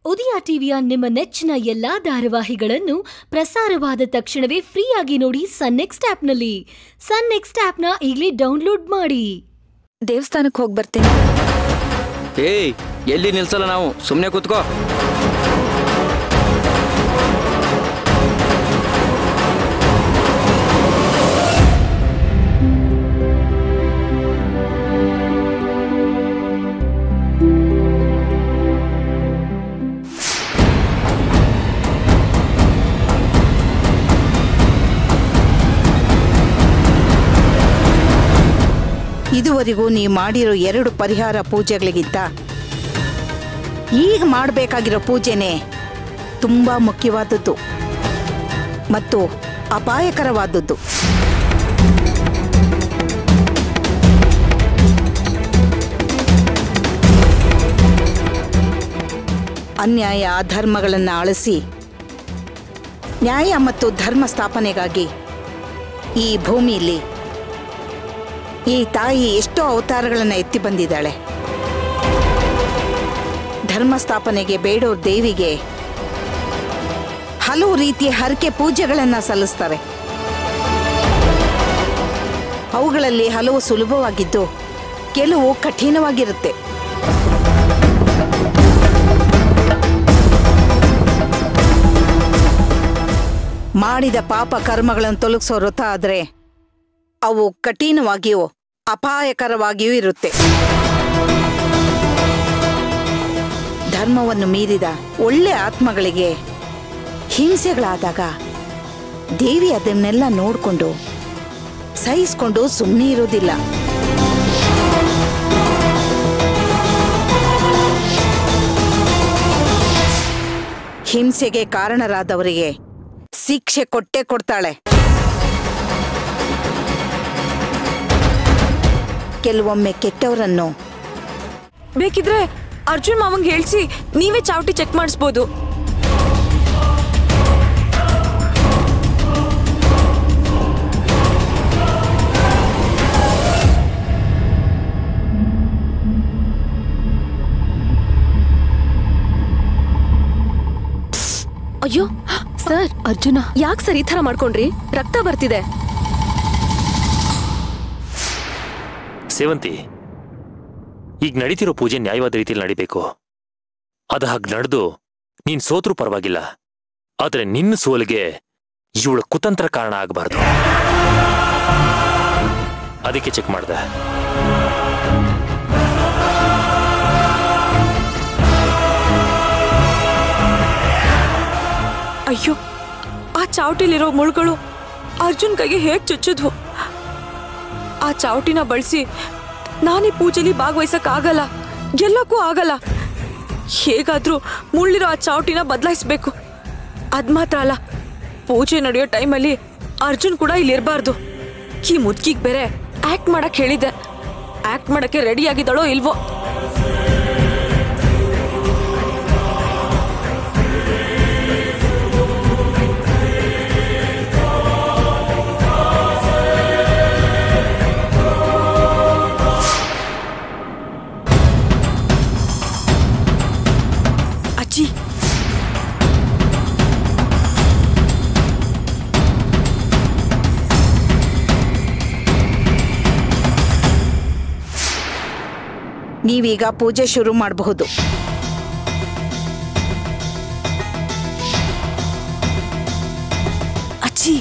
ಉದಯ ಟಿವಿಯ ನಿಮ್ಮ ನೆಚ್ಚಿನ ಎಲ್ಲಾ ಧಾರಾವಾಹಿಗಳನ್ನು ಪ್ರಸಾರವಾದ ತಕ್ಷಣವೇ ಫ್ರೀಯಾಗಿ ನೋಡಿ ಸನ್ ನೆಕ್ಸ್ಟ್ ಆಪ್ನಲ್ಲಿ ಸನ್ ನೆಕ್ಸ್ಟ್ ಆಪ್ನ ಈಗಲೇ ಡೌನ್ಲೋಡ್ ಮಾಡಿ ದೇವಸ್ಥಾನಕ್ಕೆ ಹೋಗಿ ಬರ್ತೀನಿ ಏಯ್ ಎಲ್ಲಿ ನಿಲ್ಸಲ್ಲ ನಾವು ಸುಮ್ಮನೆ ಕೂತ್ಕೋ ಇದುವರೆಗೂ ನೀ ಮಾಡಿರೋ ಎರಡು ಪರಿಹಾರ ಪೂಜೆಗಳಿಗಿಂತ ಈಗ ಮಾಡಬೇಕಾಗಿರೋ ಪೂಜೆನೇ ತುಂಬ ಮುಖ್ಯವಾದದ್ದು ಮತ್ತು ಅಪಾಯಕರವಾದದ್ದು ಅನ್ಯಾಯ ಅಧರ್ಮಗಳನ್ನು ಅಳಿಸಿ ನ್ಯಾಯ ಮತ್ತು ಧರ್ಮ ಸ್ಥಾಪನೆಗಾಗಿ ಈ ಭೂಮಿಯಲ್ಲಿ ಈ ತಾಯಿ ಎಷ್ಟೋ ಅವತಾರಗಳನ್ನು ಎತ್ತಿ ಬಂದಿದ್ದಾಳೆ ಧರ್ಮ ಸ್ಥಾಪನೆಗೆ ಬೇಡೋ ದೇವಿಗೆ ಹಲವು ರೀತಿಯ ಹರಕೆ ಪೂಜೆಗಳನ್ನು ಸಲ್ಲಿಸ್ತಾರೆ ಅವುಗಳಲ್ಲಿ ಹಲವು ಸುಲಭವಾಗಿದ್ದು ಕೆಲವು ಕಠಿಣವಾಗಿರುತ್ತೆ ಮಾಡಿದ ಪಾಪ ಕರ್ಮಗಳನ್ನು ತೊಲಗಿಸೋ ವ್ರತ ಆದರೆ ಅವು ಕಠಿಣವಾಗಿಯೂ ಅಪಾಯಕರವಾಗಿಯೂ ಇರುತ್ತೆ ಧರ್ಮವನ್ನು ಮೀರಿದ ಒಳ್ಳೆ ಆತ್ಮಗಳಿಗೆ ಹಿಂಸೆಗಳಾದಾಗ ದೇವಿ ಅದನ್ನೆಲ್ಲ ನೋಡಿಕೊಂಡು ಸಹಿಸ್ಕೊಂಡು ಸುಮ್ಮನೆ ಇರೋದಿಲ್ಲ ಹಿಂಸೆಗೆ ಕಾರಣರಾದವರಿಗೆ ಶಿಕ್ಷೆ ಕೊಟ್ಟೇ ಕೊಡ್ತಾಳೆ ಕೆಲವೊಮ್ಮೆ ಕೆಟ್ಟವರನ್ನು ಬೇಕಿದ್ರೆ ಅರ್ಜುನ್ ಮಾವಂಗ್ ಹೇಳ್ಸಿ ನೀವೇ ಚಾವಟಿ ಚೆಕ್ ಮಾಡಿಸ್ಬೋದು ಅಯ್ಯೋ ಸರ್ ಅರ್ಜುನ ಯಾಕೆ ಸರ್ ಈ ತರ ಮಾಡ್ಕೊಂಡ್ರಿ ರಕ್ತ ಬರ್ತಿದೆ ಸೇವಂತಿ ಈಗ ನಡೀತಿರೋ ಪೂಜೆ ನ್ಯಾಯವಾದ ರೀತಿಯಲ್ಲಿ ನಡಿಬೇಕು ಅದು ಹಾಗೆ ನಡೆದು ನೀನ್ ಸೋತ್ರೂ ಪರವಾಗಿಲ್ಲ ಆದ್ರೆ ನಿನ್ನ ಸೋಲಿಗೆ ಇವಳ ಕುತಂತ್ರ ಕಾರಣ ಆಗಬಾರ್ದು ಅದಕ್ಕೆ ಚೆಕ್ ಮಾಡ್ದೆ ಅಯ್ಯೋ ಆ ಚಾವಟಿಲಿರೋ ಮುಳ್ಗಳು ಅರ್ಜುನ್ ಕೈಗೆ ಹೇಗ್ ಚುಚ್ಚಿದ್ವು ಆ ಚಾವಟಿನ ಬಳಸಿ ನಾನೀ ಪೂಜೆಲಿ ಭಾಗವಹಿಸಕ್ ಆಗಲ್ಲ ಗೆಲ್ಲಕ್ಕೂ ಆಗಲ್ಲ ಹೇಗಾದ್ರೂ ಮುಳ್ಳಿರೋ ಆ ಚಾವಟಿನ ಬದಲಾಯಿಸ್ಬೇಕು ಅದ್ ಮಾತ್ರ ಅಲ್ಲ ಪೂಜೆ ನಡೆಯೋ ಟೈಮಲ್ಲಿ ಅರ್ಜುನ್ ಕೂಡ ಇಲ್ಲಿ ಇರಬಾರ್ದು ಈ ಮುದ್ಕಿಗ್ ಬೇರೆ ಆಕ್ಟ್ ಮಾಡಕ್ ಹೇಳಿದ್ದೆ ಆಕ್ಟ್ ಮಾಡಕ್ಕೆ ರೆಡಿ ಆಗಿದ್ದಾಳೋ ಇಲ್ವೋ ಅಜ್ಜಿ ನೀವೀಗ ಪೂಜೆ ಶುರು ಮಾಡಬಹುದು ಅಜ್ಜಿ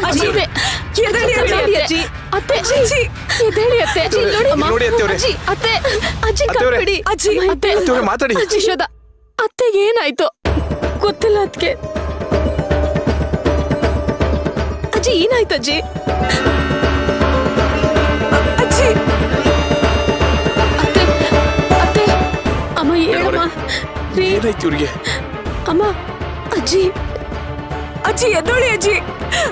ಅಜ್ಜಿ, ಅತ್ತೆ. ಎದ್ದೇಳಿ ಅಜ್ಜಿ. ಅಜ್ಜಿ. ಅತ್ತೆ ಅಜ್ಜಿ. ಎದ್ದೇಳಿ ಅತ್ತೆ ಅಜ್ಜಿ, ಅತ್ತೆ, ನೋಡಿ ಅಮ್ಮ. ನೋಡಿ ಅತ್ತೆಯವ್ರೆ. ಅಜ್ಜಿ ಅತ್ತೆ ಅಜ್ಜಿ ಅತ್ತೆಯವ್ರೆ. ಕಣ್ಬಿಡಿ ಅಜ್ಜಿ, ಅಮ್ಮ, ಅತ್ತೆ ಅತ್ತೆಯವ್ರೆ, ಮಾತಾಡಿ. ಅಜ್ಜಿ ಶೋಧ ಅತ್ತೆಗೆ ಏನಾಯ್ತು ಗೊತ್ತಿಲ್ಲ ಅದಕ್ಕೆ ಅಜ್ಜಿ ಏನಾಯ್ತು ಅಜ್ಜಿ ಅಜ್ಜಿ ಅತ್ತೆ ಅತ್ತೆ ಅಮ್ಮ ಹೇಳಮ್ಮ ರೀ ಏನಾಯ್ತು ಇವ್ರಿಗೆ ಅಮ್ಮ ಅಜ್ಜಿ ಅಜ್ಜಿ ಎದ್ದೋಳಿ ಅಜ್ಜಿ